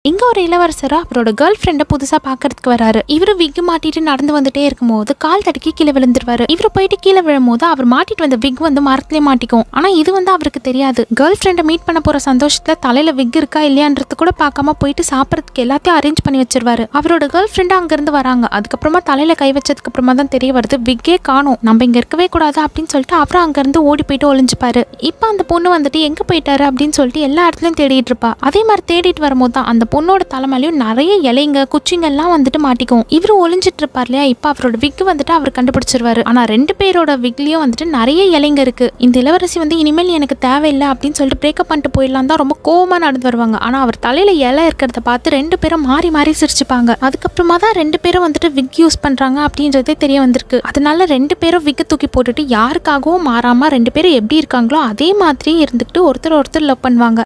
இங்க ஒரு இளவரசர் அவரோட கேர்ள் ஃப்ரெண்டை புதுசா பாக்குறதுக்கு வராரு இவரு விக் மாட்டிட்டு நடந்து வந்துட்டே இருக்கும்போது கால் தடுக்கி கீழே விழுந்துருவாரு இவரு போயிட்டு கீழே விழும்போது அவர் மாட்டிட்டு வந்த விக் வந்து மரத்திலே மாட்டிக்கும் ஆனா இது வந்து அவருக்கு தெரியாது கேர்ள் ஃப்ரெண்டை மீட் பண்ண போற சந்தோஷத்துல தலையில விக் இருக்கா இல்லையான்றது கூட பார்க்காம போயிட்டு சாப்பிடறதுக்கு எல்லாத்தையும் அரேஞ்ச் பண்ணி வச்சிருவாரு அவரோட கேர்ள் ஃப்ரெண்டு அங்க இருந்து வராங்க அதுக்கப்புறமா தலையில கை வச்சதுக்கு அப்புறமா தான் தெரிய வருது விக்கே காணும் நம்ம இங்க இருக்கவே கூடாது அப்படின்னு சொல்லிட்டு அப்புறம் அங்க இருந்து ஓடி போயிட்டு ஒளிஞ்சுப்பாரு இப்போ அந்த பொண்ணு வந்துட்டு எங்க போயிட்டாரு அப்படின்னு சொல்லிட்டு எல்லா இடத்துலயும் தேடிட்டு இருப்பா அதே மாதிரி தேடிட்டு வரும்போது தான் அந்த பொண்ணோட தலைமையிலயும் நிறைய இலைங்க குச்சிங்க எல்லாம் வந்துட்டு மாட்டிக்கும் இவரு ஒளிஞ்சிட்டு இருப்பார் இல்லையா இப்போ அவரோட விக் வந்துட்டு அவர் கண்டுபிடிச்சிருவாரு ஆனா ரெண்டு பேரோட விக்லயும் வந்துட்டு நிறைய இலைங்க இருக்கு இந்த இளவரசி வந்து இனிமேல் எனக்கு தேவையில்லை அப்படின்னு சொல்லிட்டு பிரேக்கப் பண்ணிட்டு போயிடலாம் தான் ரொம்ப கோவமா நடந்து வருவாங்க ஆனா அவர் தலையில இலை இருக்கிறத பார்த்து ரெண்டு பேரும் மாறி மாறி சிரிச்சுப்பாங்க அதுக்கப்புறமா தான் ரெண்டு பேரும் வந்துட்டு விக் யூஸ் பண்றாங்க அப்படின்றதே தெரிய வந்திருக்கு அதனால ரெண்டு பேரும் விக்க தூக்கி போட்டுட்டு யாருக்காகவும் மாறாம ரெண்டு பேரும் எப்படி இருக்காங்களோ அதே மாதிரி இருந்துக்கிட்டு ஒருத்தர் ஒருத்தர் லவ் பண்ணுவாங்க